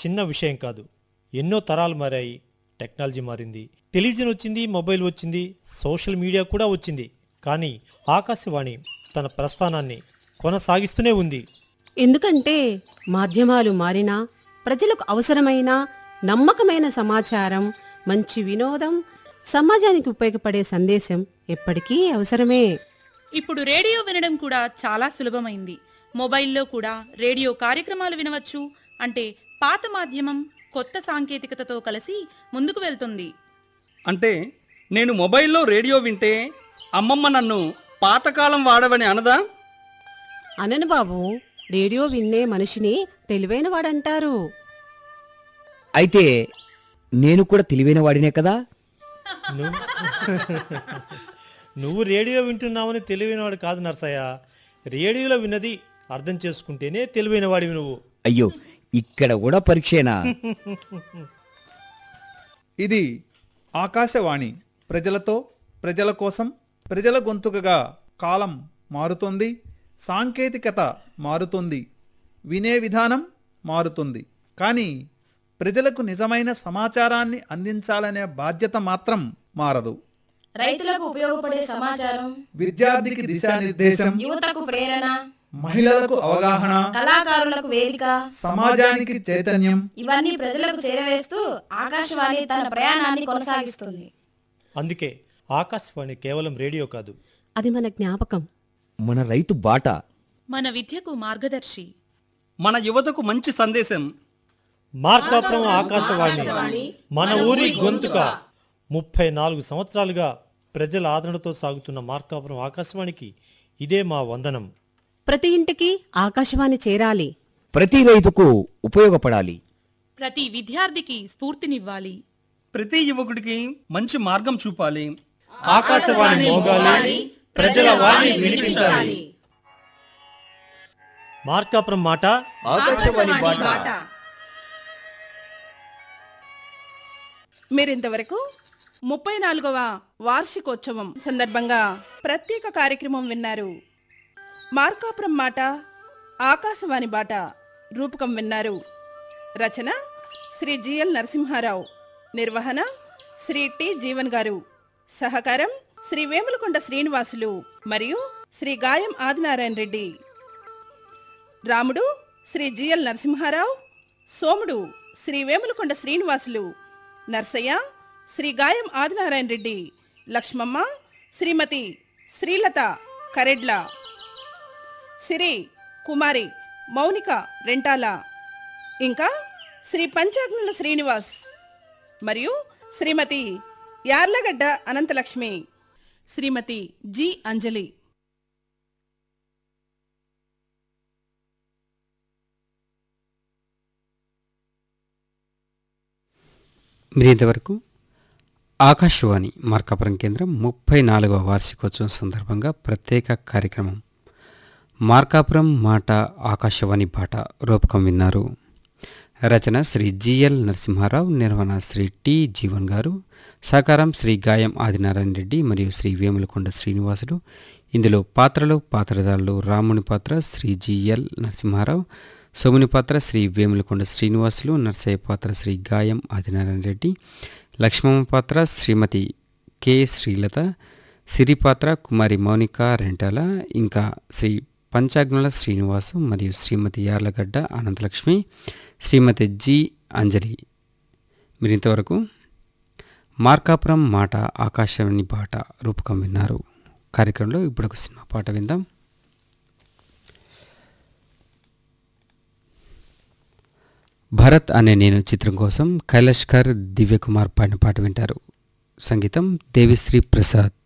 చిన్న విషయం కాదు ఎన్నో తరాలు మారాయి టెక్నాలజీ మారింది టెలివిజన్ వచ్చింది మొబైల్ వచ్చింది సోషల్ మీడియా కూడా వచ్చింది కానీ ఆకాశవాణి తన ప్రస్థానాన్ని కొనసాగిస్తూనే ఉంది ఎందుకంటే మాధ్యమాలు మారినా ప్రజలకు అవసరమైన నమ్మకమైన సమాచారం మంచి వినోదం సమాజానికి ఉపయోగపడే సందేశం ఎప్పటికీ అవసరమే ఇప్పుడు రేడియో వినడం కూడా చాలా సులభమైంది మొబైల్లో కూడా రేడియో కార్యక్రమాలు వినవచ్చు అంటే పాత మాధ్యమం కొత్త సాంకేతికతతో కలిసి ముందుకు వెళ్తుంది అంటే నేను మొబైల్లో రేడియో వింటే అమ్మమ్మ నన్ను పాతకాలం వాడవని అనదా అనను బాబు రేడియో విన్నే మనిషిని తెలివైన వాడంటారు అయితే నేను కూడా తెలివైన వాడినే కదా నువ్వు నువ్వు రేడియో వింటున్నావని తెలివైనవాడు కాదు నర్సయ్య రేడియోలో విన్నది అర్థం చేసుకుంటేనే తెలివైన వాడివి నువ్వు అయ్యో ఇక్కడ కూడా పరీక్షేనా ఇది ఆకాశవాణి ప్రజలతో ప్రజల కోసం ప్రజల గొంతుకగా కాలం మారుతోంది సాంకేతికత మారుతుంది వినే విధానం మారుతుంది కానీ ప్రజలకు నిజమైన సమాచారాన్ని అందించాలనే బాధ్యత మాత్రం మారదు రైతులకు ఉపయోగపడే సమాచారం విద్యార్థికి దిశానిర్దేశం యువతకు ప్రేరణ మహిళలకు అవగాహన కళాకారులకు వేదిక సమాజానికి చైతన్యం ఇవన్నీ ప్రజలకు చేరవేస్తూ ఆకాశవాణి తన ప్రయాణాన్ని కొనసాగిస్తుంది అందుకే ఆకాశవాణి కేవలం రేడియో కాదు అది మన జ్ఞాపకం మన రైతు బాట మన విద్యకు మార్గదర్శి మన యువతకు మంచి సందేశం మార్కాపురం ఆకాశవాణి మన ఊరి గొంతుక ముప్పై నాలుగు సంవత్సరాలుగా ప్రజల ఆదరణతో సాగుతున్న మార్కాపురం ఆకాశవాణికి ఇదే మా వందనం ప్రతి ఇంటికి ఆకాశవాణి చేరాలి ప్రతి రైతుకు ఉపయోగపడాలి ప్రతి విద్యార్థికి స్ఫూర్తినివ్వాలి ప్రతి యువకుడికి మంచి మార్గం చూపాలి ఆకాశవాణి మోగాలి ప్రజల వాణి వినిపించాలి మార్కాపురం మాట ఆకాశవాణి బాట మీరింతవరకు ముప్పై నాలుగవ వార్షికోత్సవం సందర్భంగా ప్రత్యేక కార్యక్రమం విన్నారు మార్కాపురం మాట ఆకాశవాణి బాట రూపకం విన్నారు రచన శ్రీ జిఎల్ నరసింహారావు నిర్వహణ శ్రీ టి జీవన్ గారు సహకారం శ్రీ వేములకొండ శ్రీనివాసులు మరియు శ్రీ గాయం ఆదినారాయణ రెడ్డి రాముడు శ్రీ జిఎల్ నరసింహారావు సోముడు శ్రీ వేములకొండ శ్రీనివాసులు నర్సయ్య శ్రీ గాయం ఆదినారాయణ రెడ్డి లక్ష్మమ్మ శ్రీమతి శ్రీలత కరెడ్ల సిరి కుమారి మౌనిక రెంటాల ఇంకా శ్రీ పంచాగ్నుల శ్రీనివాస్ మరియు శ్రీమతి యార్లగడ్డ అనంతలక్ష్మి శ్రీమతి జి అంజలి మీరింతవరకు ఆకాశవాణి మార్కాపురం కేంద్రం ముప్పై నాలుగవ వార్షికోత్సవం సందర్భంగా ప్రత్యేక కార్యక్రమం మార్కాపురం మాట ఆకాశవాణి బాట రూపకం విన్నారు రచన శ్రీ జిఎల్ నరసింహారావు నిర్వహణ శ్రీ టి జీవన్ గారు సహకారం శ్రీ గాయం ఆదినారాయణ రెడ్డి మరియు శ్రీ వేములకొండ శ్రీనివాసులు ఇందులో పాత్రలు పాత్రధారులు రాముని పాత్ర శ్రీ జిఎల్ నరసింహారావు సోముని పాత్ర శ్రీ వేములకొండ శ్రీనివాసులు నర్సయ్య పాత్ర శ్రీ గాయం ఆదినారాయణ రెడ్డి లక్ష్మమ్మ పాత్ర శ్రీమతి కె శ్రీలత సిరి పాత్ర కుమారి మౌనిక రెంటాల ఇంకా శ్రీ పంచాగ్నుల శ్రీనివాసు మరియు శ్రీమతి యార్లగడ్డ అనంతలక్ష్మి శ్రీమతి జి అంజలి మీరు ఇంతవరకు మార్కాపురం మాట ఆకాశవాణి బాట రూపకం విన్నారు కార్యక్రమంలో ఇప్పుడు ఒక సినిమా పాట విందాం భరత్ అనే నేను చిత్రం కోసం కైలాష్కర్ దివ్యకుమార్ పాడిన పాట వింటారు సంగీతం దేవిశ్రీ ప్రసాద్